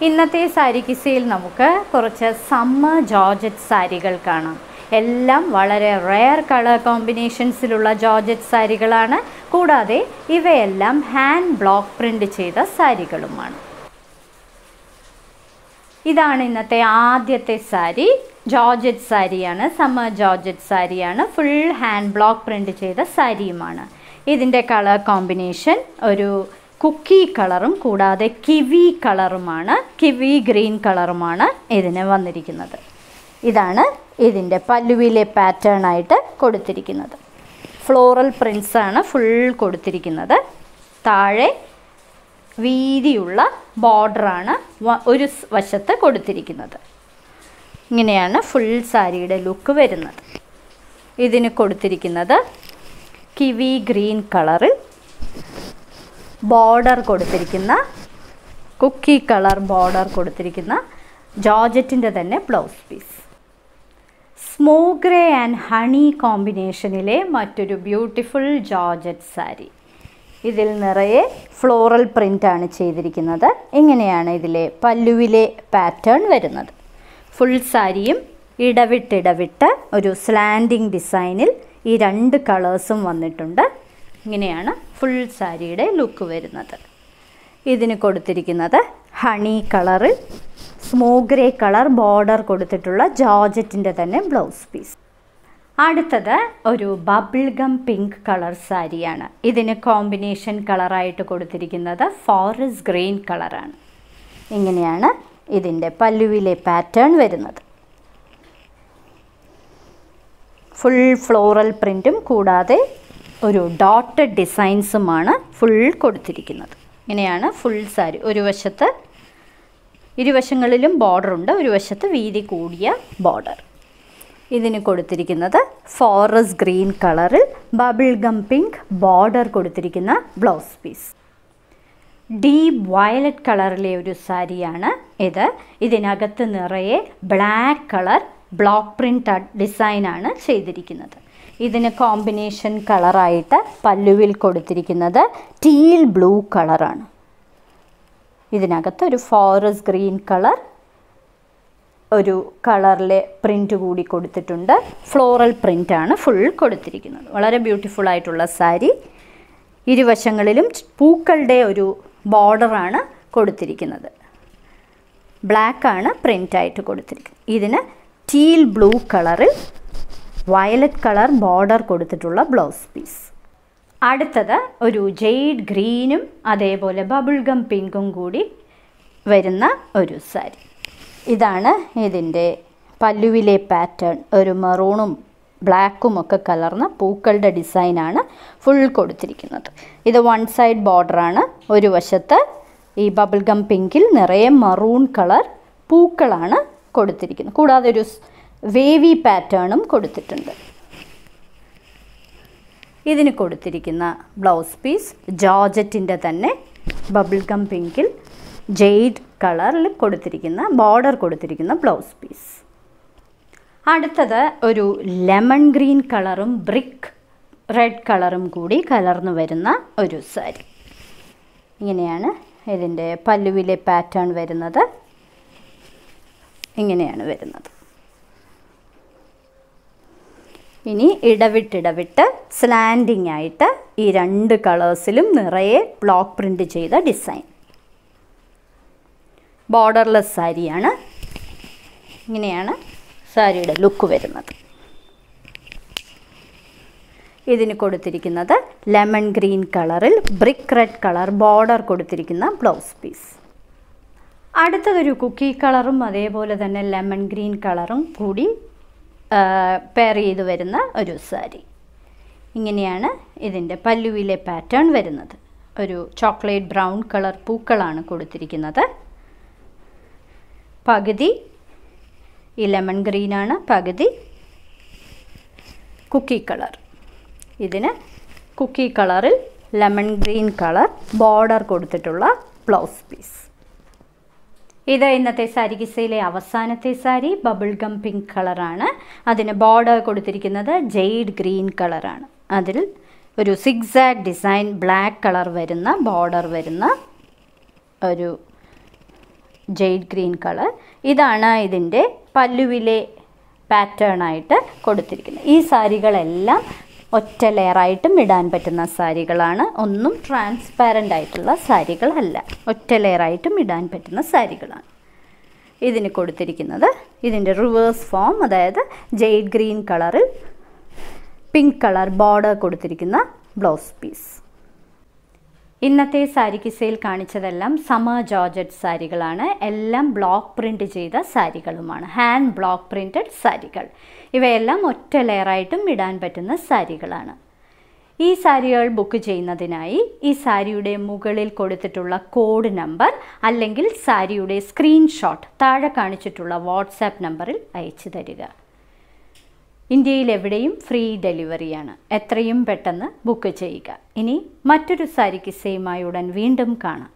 ഇന്നത്തെ സാരി കിസയിൽ നമുക്ക് കുറച്ച് സമ്മർ ജോർജറ്റ് സാരികൾ കാണാം എല്ലാം വളരെ റെയർ കളർ കോമ്പിനേഷൻസിലുള്ള ജോർജറ്റ് സാരികളാണ് കൂടാതെ ഇവയെല്ലാം ഹാൻഡ് ബ്ലോക്ക് പ്രിൻ്റ് ചെയ്ത സാരികളുമാണ് ഇതാണ് ഇന്നത്തെ ആദ്യത്തെ സാരി ജോർജറ്റ് സാരിയാണ് സമ്മർ ജോർജറ്റ് സാരിയാണ് ഫുൾ ഹാൻഡ് ബ്ലോക്ക് പ്രിൻ്റ് ചെയ്ത സാരിയുമാണ് ഇതിൻ്റെ കളർ കോമ്പിനേഷൻ ഒരു കുക്കി കളറും കൂടാതെ കിവി കളറുമാണ് കിവി ഗ്രീൻ കളറുമാണ് ഇതിന് വന്നിരിക്കുന്നത് ഇതാണ് ഇതിൻ്റെ പല്ലുവിലെ പാറ്റേൺ ആയിട്ട് കൊടുത്തിരിക്കുന്നത് ഫ്ലോറൽ പ്രിൻസ് ആണ് ഫുൾ കൊടുത്തിരിക്കുന്നത് താഴെ വീതിയുള്ള ബോർഡറാണ് ഒരു വശത്ത് കൊടുത്തിരിക്കുന്നത് ഇങ്ങനെയാണ് ഫുൾ സാരിയുടെ ലുക്ക് വരുന്നത് ഇതിന് കൊടുത്തിരിക്കുന്നത് കിവി ഗ്രീൻ കളറിൽ ബോർഡർ കൊടുത്തിരിക്കുന്ന കുക്കി കളർ ബോർഡർ കൊടുത്തിരിക്കുന്ന ജോർജറ്റിൻ്റെ തന്നെ blouse piece smoke grey and honey കോമ്പിനേഷനിലെ മറ്റൊരു ബ്യൂട്ടിഫുൾ ജോർജറ്റ് സാരി ഇതിൽ നിറയെ ഫ്ലോറൽ പ്രിൻ്റാണ് ചെയ്തിരിക്കുന്നത് ഇങ്ങനെയാണ് ഇതിലെ പല്ലുവിലെ പാറ്റേൺ വരുന്നത് ഫുൾ സാരിയും ഇടവിട്ടിടവിട്ട് ഒരു സ്ലാൻഡിങ് ഡിസൈനിൽ ഈ രണ്ട് കളേഴ്സും വന്നിട്ടുണ്ട് ഇങ്ങനെയാണ് ഫുൾ സാരിയുടെ ലുക്ക് വരുന്നത് ഇതിന് കൊടുത്തിരിക്കുന്നത് ഹണി കളറിൽ സ്മോഗ്രേ കളർ ബോർഡർ കൊടുത്തിട്ടുള്ള ജോർജറ്റിൻ്റെ തന്നെ ബ്ലൗസ് പീസ് അടുത്തത് ഒരു ബബിൾ ഗം പിങ്ക് കളർ സാരിയാണ് ഇതിന് കോമ്പിനേഷൻ കളറായിട്ട് കൊടുത്തിരിക്കുന്നത് ഫോറസ്റ്റ് ഗ്രീൻ കളറാണ് ഇങ്ങനെയാണ് ഇതിൻ്റെ പല്ലുവിലെ പാറ്റേൺ വരുന്നത് ഫുൾ ഫ്ലോറൽ പ്രിൻറ്റും കൂടാതെ ഒരു ഡോട്ടഡ് ഡിസൈൻസുമാണ് ഫുൾ കൊടുത്തിരിക്കുന്നത് ഇങ്ങനെയാണ് ഫുൾ സാരി ഒരു വശത്ത് ഇരുവശങ്ങളിലും ബോർഡർ ഉണ്ട് ഒരു വശത്ത് വീതി കൂടിയ ബോർഡർ ഇതിന് കൊടുത്തിരിക്കുന്നത് ഫോറസ്റ്റ് ഗ്രീൻ കളറിൽ ബബിൾ ഗം പിങ്ക് ബോർഡർ കൊടുത്തിരിക്കുന്ന ബ്ലൗസ് പീസ് ഡീപ്പ് വയലറ്റ് കളറിലെ ഒരു സാരിയാണ് ഇത് ഇതിനകത്ത് നിറയെ ബ്ലാക്ക് കളർ ബ്ലോക്ക് പ്രിൻ്റ് ഡിസൈനാണ് ചെയ്തിരിക്കുന്നത് ഇതിന് കോമ്പിനേഷൻ കളറായിട്ട് പല്ലുവിൽ കൊടുത്തിരിക്കുന്നത് ടീൽ ബ്ലൂ കളറാണ് ഇതിനകത്ത് ഒരു ഫോറസ്റ്റ് ഗ്രീൻ കളർ ഒരു കളറിലെ പ്രിൻ്റ് കൂടി കൊടുത്തിട്ടുണ്ട് ഫ്ലോറൽ പ്രിൻ്റാണ് ഫുൾ കൊടുത്തിരിക്കുന്നത് വളരെ ബ്യൂട്ടിഫുൾ ആയിട്ടുള്ള സാരി ഇരുവശങ്ങളിലും പൂക്കളുടെ ഒരു ബോർഡറാണ് കൊടുത്തിരിക്കുന്നത് ബ്ലാക്കാണ് പ്രിൻ്റായിട്ട് കൊടുത്തിരിക്കുന്നത് ഇതിന് ടീൽ ബ്ലൂ കളറിൽ വയലറ്റ് കളർ ബോർഡർ കൊടുത്തിട്ടുള്ള ബ്ലൗസ് പീസ് അടുത്തത് ഒരു ജെയ്ഡ് ഗ്രീനും അതേപോലെ ബബിൾ ഗം പിങ്കും കൂടി വരുന്ന ഒരു സാരി ഇതാണ് ഇതിൻ്റെ പല്ലുവിലെ പാറ്റേൺ ഒരു മെറൂണും ബ്ലാക്കും ഒക്കെ കലർന്ന പൂക്കളുടെ ഡിസൈനാണ് ഫുൾ കൊടുത്തിരിക്കുന്നത് ഇത് വൺ സൈഡ് ബോർഡറാണ് ഒരു വശത്ത് ഈ ബബിൾ ഗം പിങ്കിൽ നിറയെ മറൂൺ കളർ പൂക്കളാണ് കൊടുത്തിരിക്കുന്നത് കൂടാതെ ഒരു വേവി പാറ്റേണും കൊടുത്തിട്ടുണ്ട് ഇതിന് കൊടുത്തിരിക്കുന്ന ബ്ലൗസ് പീസ് ജോർജറ്റിൻ്റെ തന്നെ ബബിൾ ഗം പിങ്കിൽ ജെയ്ഡ് കളറിൽ കൊടുത്തിരിക്കുന്ന ബോർഡർ കൊടുത്തിരിക്കുന്ന ബ്ലൗസ് പീസ് അടുത്തത് ഒരു ലെമൺ ഗ്രീൻ കളറും ബ്രിക്ക് റെഡ് കളറും കൂടി കലർന്നു വരുന്ന ഒരു സാരി ഇങ്ങനെയാണ് ഇതിൻ്റെ പല്ലുവിലെ പാറ്റേൺ വരുന്നത് ഇങ്ങനെയാണ് വരുന്നത് ഇനി ഇടവിട്ടിടവിട്ട് സ്ലാൻഡിങ് ആയിട്ട് ഈ രണ്ട് കളേഴ്സിലും നിറയെ ബ്ലോക്ക് പ്രിൻ്റ് ചെയ്ത ഡിസൈൻ ബോർഡർലെസ് സാരിയാണ് ഇങ്ങനെയാണ് സാരിയുടെ ലുക്ക് വരുന്നത് ഇതിന് കൊടുത്തിരിക്കുന്നത് ലെമൺ ഗ്രീൻ കളറിൽ ബ്രിക്ക് റെഡ് കളർ ബോർഡർ കൊടുത്തിരിക്കുന്ന ബ്ലൗസ് പീസ് അടുത്തതൊരു കുക്കി കളറും അതേപോലെ തന്നെ ലെമൺ ഗ്രീൻ കളറും കൂടി പെയർ ചെയ്ത് വരുന്ന ഒരു സാരി ഇങ്ങനെയാണ് ഇതിൻ്റെ പല്ലുവിലെ പാറ്റേൺ വരുന്നത് ഒരു ചോക്ലേറ്റ് ബ്രൗൺ കളർ പൂക്കളാണ് കൊടുത്തിരിക്കുന്നത് പകുതി ഈ ലെമൺ ഗ്രീനാണ് പകുതി കുക്കി കളർ ഇതിന് കുക്കി കളറിൽ ലെമൺ ഗ്രീൻ കളർ ബോർഡർ കൊടുത്തിട്ടുള്ള ബ്ലൗസ് പീസ് ഇത് ഇന്നത്തെ സാരി കിസയിലെ അവസാനത്തെ സാരി ബബിൾ ഗം പിങ്ക് കളറാണ് അതിന് ബോർഡർ കൊടുത്തിരിക്കുന്നത് ജെയ്ഡ് ഗ്രീൻ കളറാണ് അതിൽ ഒരു സിക്സാഗ് ഡിസൈൻ ബ്ലാക്ക് കളർ വരുന്ന ബോർഡർ വരുന്ന ഒരു ജെയ്ഡ് ഗ്രീൻ കളർ ഇതാണ് ഇതിൻ്റെ പല്ലുവിലെ പാറ്റേൺ ആയിട്ട് കൊടുത്തിരിക്കുന്നത് ഈ സാരികളെല്ലാം ഒറ്റ ലെയറായിട്ടും ഇടാൻ പറ്റുന്ന സാരികളാണ് ഒന്നും ട്രാൻസ്പാരൻ്റ് ആയിട്ടുള്ള സാരികളല്ല ഒറ്റ ലെയറായിട്ടും ഇടാൻ പറ്റുന്ന സാരികളാണ് ഇതിന് കൊടുത്തിരിക്കുന്നത് ഇതിൻ്റെ റിവേഴ്സ് ഫോം അതായത് ജെയ്ഡ് ഗ്രീൻ കളറിൽ പിങ്ക് കളർ ബോർഡർ കൊടുത്തിരിക്കുന്ന ബ്ലൗസ് പീസ് ഇന്നത്തെ സാരി കിസയിൽ കാണിച്ചതെല്ലാം സമ ജോർജറ്റ് സാരികളാണ് എല്ലാം ബ്ലോക്ക് പ്രിൻ്റ് ചെയ്ത സാരികളുമാണ് ഹാൻഡ് ബ്ലോക്ക് പ്രിൻറ്റഡ് സാരികൾ ഇവയെല്ലാം ഒറ്റ ലെയറായിട്ടും ഇടാൻ പറ്റുന്ന സാരികളാണ് ഈ സാരികൾ ബുക്ക് ചെയ്യുന്നതിനായി ഈ സാരിയുടെ മുകളിൽ കൊടുത്തിട്ടുള്ള കോഡ് നമ്പർ അല്ലെങ്കിൽ സാരിയുടെ സ്ക്രീൻഷോട്ട് താഴെ കാണിച്ചിട്ടുള്ള വാട്സാപ്പ് നമ്പറിൽ അയച്ചു തരിക ഇന്ത്യയിൽ എവിടെയും ഫ്രീ ഡെലിവറിയാണ് എത്രയും പെട്ടെന്ന് ബുക്ക് ചെയ്യുക ഇനി മറ്റൊരു സാരി കിസ്സയുമായി ഉടൻ വീണ്ടും കാണാം